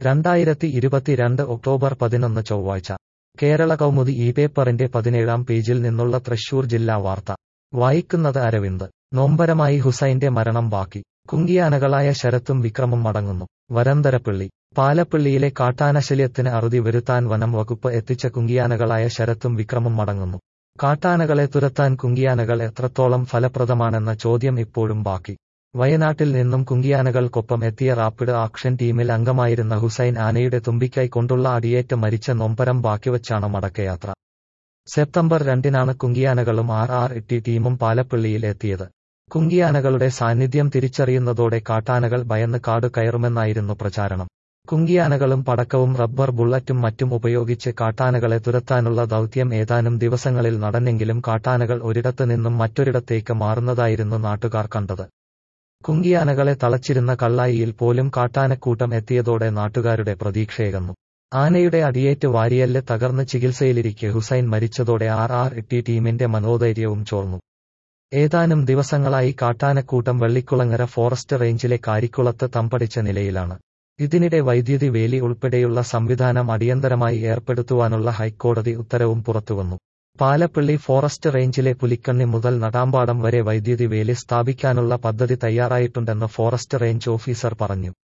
രണ്ടായിരത്തി ഇരുപത്തിരണ്ട് ഒക്ടോബർ പതിനൊന്ന് ചൊവ്വാഴ്ച കേരള കൗമുദി ഈ പേപ്പറിന്റെ പതിനേഴാം പേജിൽ നിന്നുള്ള തൃശൂർ ജില്ലാ വാർത്ത വായിക്കുന്നത് അരവിന്ദ് നൊമ്പരമായി ഹുസൈന്റെ മരണം ബാക്കി കുങ്കിയാനകളായ ശരത്തും വിക്രമും മടങ്ങുന്നു വരന്തരപ്പിള്ളി പാലപ്പിള്ളിയിലെ കാട്ടാനശല്യത്തിന് അറുതി വരുത്താൻ വനം വകുപ്പ് എത്തിച്ച കുങ്കിയാനകളായ ശരത്തും വിക്രമും മടങ്ങുന്നു കാട്ടാനകളെ തുരത്താൻ കുങ്കിയാനകൾ എത്രത്തോളം ഫലപ്രദമാണെന്ന ചോദ്യം ഇപ്പോഴും ബാക്കി വയനാട്ടിൽ നിന്നും കുങ്കിയാനകൾക്കൊപ്പം എത്തിയ റാപ്പിഡ് ആക്ഷൻ ടീമിൽ അംഗമായിരുന്ന ഹുസൈൻ ആനയുടെ തുമ്പിക്കൈ കൊണ്ടുള്ള അടിയേറ്റ് മരിച്ച നൊമ്പരം ബാക്കിവച്ചാണ് മടക്കയാത്ര സെപ്റ്റംബർ രണ്ടിനാണ് കുങ്കിയാനകളും ആർ ആർ ഇട്ടി ടീമും പാലപ്പിള്ളിയിൽ എത്തിയത് കുങ്കിയാനകളുടെ സാന്നിധ്യം തിരിച്ചറിയുന്നതോടെ കാട്ടാനകൾ ഭയന്ന് കാട് കയറുമെന്നായിരുന്നു പ്രചാരണം കുങ്കിയാനകളും പടക്കവും റബ്ബർ ബുള്ളറ്റും മറ്റും ഉപയോഗിച്ച് കാട്ടാനകളെ തുരത്താനുള്ള ദൗത്യം ഏതാനും ദിവസങ്ങളിൽ നടന്നെങ്കിലും കാട്ടാനകൾ ഒരിടത്ത് നിന്നും മറ്റൊരിടത്തേക്ക് മാറുന്നതായിരുന്നു നാട്ടുകാർ കണ്ടത് കുങ്കിയാനകളെ തളച്ചിരുന്ന കള്ളായിയിൽ പോലും കാട്ടാനക്കൂട്ടം എത്തിയതോടെ നാട്ടുകാരുടെ പ്രതീക്ഷയേകുന്നു ആനയുടെ അടിയേറ്റ് വാരിയല്ല് തകർന്ന് ചികിത്സയിലിരിക്കെ ഹുസൈൻ മരിച്ചതോടെ ആർ ആർ ഇട്ടി ടീമിന്റെ മനോധൈര്യവും ചോർന്നു ഏതാനും ദിവസങ്ങളായി കാട്ടാനക്കൂട്ടം വെള്ളിക്കുളങ്ങര ഫോറസ്റ്റ് റേഞ്ചിലെ കാരിക്കുളത്ത് തമ്പടിച്ച നിലയിലാണ് ഇതിനിടെ വൈദ്യുതി വേലി ഉൾപ്പെടെയുള്ള സംവിധാനം അടിയന്തരമായി ഏർപ്പെടുത്തുവാനുള്ള ഹൈക്കോടതി ഉത്തരവും പുറത്തുവന്നു പാലപ്പിള്ളി ഫോറസ്റ്റ് റേഞ്ചിലെ പുലിക്കണ്ണി മുതൽ നടാമ്പാടം വരെ വൈദ്യുതി വേലി സ്ഥാപിക്കാനുള്ള പദ്ധതി തയ്യാറായിട്ടുണ്ടെന്ന് ഫോറസ്റ്റ് റേഞ്ച് ഓഫീസർ പറഞ്ഞു